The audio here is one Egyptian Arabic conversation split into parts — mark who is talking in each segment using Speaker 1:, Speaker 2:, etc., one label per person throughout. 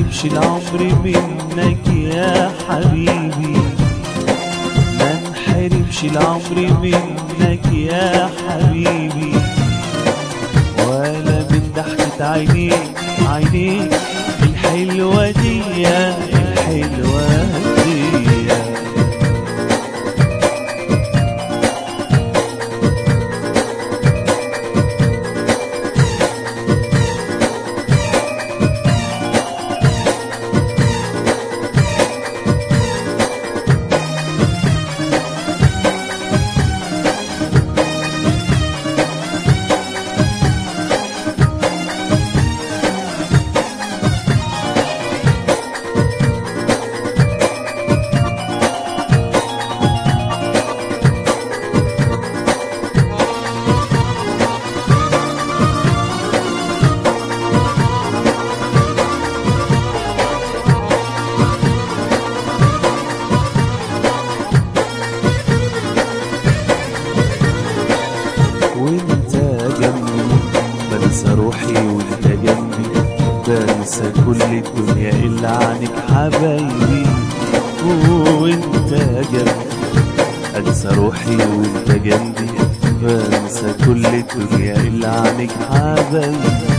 Speaker 1: انحرمش العمر منك يا حبيبي ما انحرمش العمر منك يا حبيبي ولا من ضحكة عينيك عينيك الحلوة دي الحلوة دي وانت جنبي بنسى روحي وانت جنبي بنسى كل الدنيا الا عنك حبايبي وانت جنبي انسى روحي وانت جنبي بنسى كل الدنيا الا عنك حبايبي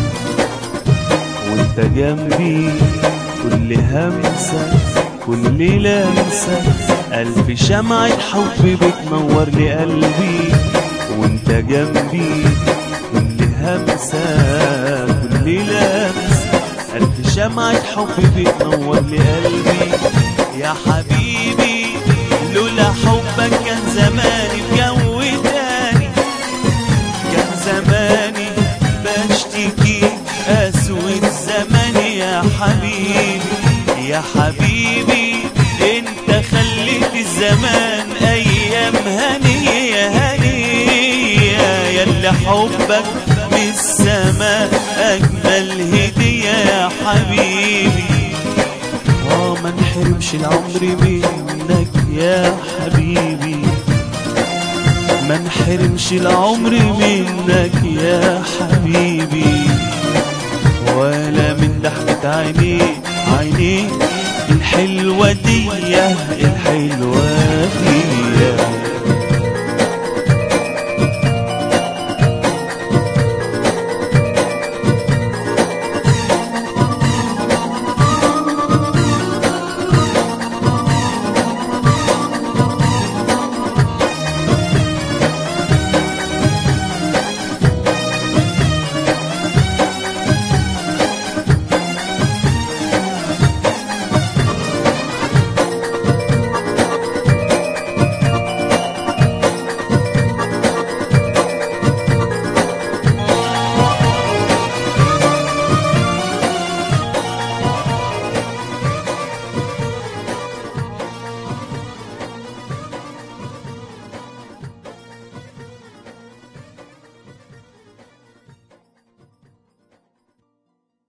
Speaker 1: وانت جنبي كل همسة كل لمسة ألف شمعة حب بتنور لي قلبي وانت جنبي كل همسة كل لمسة ألف شمعة حب بتنور لي قلبي يا حبيبي لولا حبك كان زماني في جو تاني كان زماني بشتكي أسود زمان يا حبيبي يا حبيبي انت خليت الزمان ايام هنية هنية ياللي حبك من السماء اجمل هدية يا حبيبي اه ما نحرمش العمر منك يا حبيبي ما نحرمش العمر منك يا حبيبي ولا من ضحكة عينيك عينيك الحلوة دي الحلوة